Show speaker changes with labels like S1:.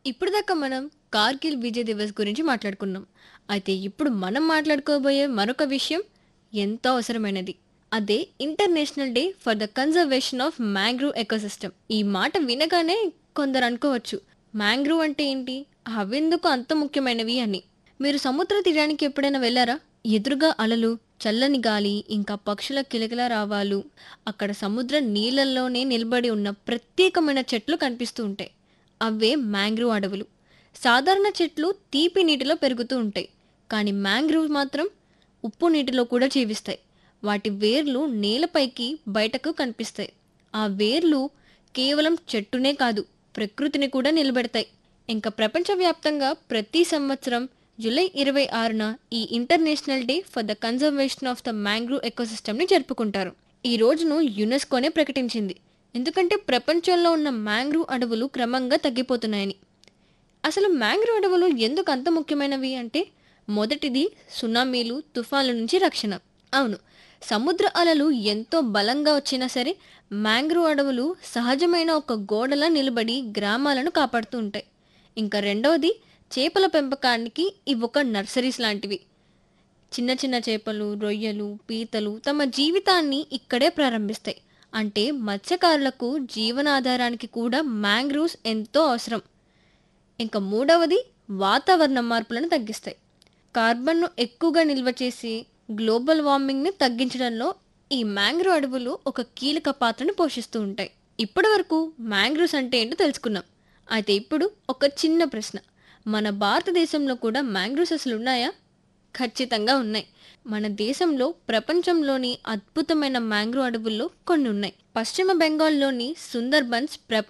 S1: ఇప్పుడు దాకా మనం కార్గిల్ విజయ్ దివస్ గురించి మాట్లాడుకున్నాం అయితే ఇప్పుడు మనం మాట్లాడుకోబోయే మరొక విషయం ఎంతో అవసరమైనది అదే international day for the conservation of mangrove ecosystem ఈ మాట వినగానే కొందరు అనుకోవచ్చు మ్యాంగ్రూవ్ అంటే ఏంటి అవెందుకు అంత ముఖ్యమైనవి అని మీరు సముద్ర తీరానికి ఎప్పుడైనా వెళ్ళారా ఎదురుగా అలలు చల్లని గాలి ఇంకా పక్షుల కిలకిల రావాలు అక్కడ సముద్ర నీళ్ళల్లోనే నిలబడి ఉన్న ప్రత్యేకమైన చెట్లు కనిపిస్తూ ఉంటాయి అవే మ్యాంగ్రూవ్ అడవులు సాధారణ చెట్లు తీపి నీటిలో పెరుగుతూ ఉంటాయి కానీ మ్యాంగ్రూవ్ మాత్రం ఉప్పు నీటిలో కూడా జీవిస్తాయి వాటి వేర్లు నేలపైకి బయటకు కనిపిస్తాయి ఆ వేర్లు కేవలం చెట్టునే కాదు ప్రకృతిని కూడా నిలబెడతాయి ఇంకా ప్రపంచవ్యాప్తంగా ప్రతి సంవత్సరం జూలై ఇరవై ఆరున ఈ international day for the conservation of the mangrove ఎకోసిస్టమ్ని జరుపుకుంటారు ఈ రోజును యునెస్కోనే ప్రకటించింది ఎందుకంటే ప్రపంచంలో ఉన్న మ్యాంగ్రూవ్ అడవులు క్రమంగా తగ్గిపోతున్నాయని అసలు మ్యాంగ్రూవ్ అడవులు ఎందుకు అంత ముఖ్యమైనవి అంటే మొదటిది సునామీలు తుఫాన్ల నుంచి రక్షణ అవును సముద్ర అలలు ఎంతో బలంగా వచ్చినా సరే మ్యాంగ్రూవ్ అడవులు సహజమైన ఒక గోడలా నిలబడి గ్రామాలను కాపాడుతూ ఉంటాయి ఇంకా రెండవది చేపల పెంపకానికి ఇవి ఒక నర్సరీస్ లాంటివి చిన్న చిన్న చేపలు రొయ్యలు పీతలు తమ జీవితాన్ని ఇక్కడే ప్రారంభిస్తాయి అంటే మత్స్యకారులకు జీవనాధారానికి కూడా మ్యాంగ్రూవ్స్ ఎంతో అవసరం ఇంకా మూడవది వాతావరణ మార్పులను తగ్గిస్తాయి కార్బన్ను ఎక్కువగా నిల్వ చేసి గ్లోబల్ వార్మింగ్ని తగ్గించడంలో ఈ మ్యాంగ్రూవ్ అడవులు ఒక కీలక పాత్రను పోషిస్తూ ఉంటాయి ఇప్పటి వరకు మ్యాంగ్రూవ్స్ అంటే ఏంటో తెలుసుకున్నాం అయితే ఇప్పుడు ఒక చిన్న ప్రశ్న మన భారతదేశంలో కూడా మ్యాంగ్రూవ్స్ అసలు ఉన్నాయా ఖచ్చితంగా ఉన్నాయి మన దేశంలో ప్రపంచంలోని అద్భుతమైన మ్యాంగ్రూవ్ అడవుల్లో కొన్ని ఉన్నాయి పశ్చిమ బెంగాల్లోని సుందర్బన్స్ ప్రపంచ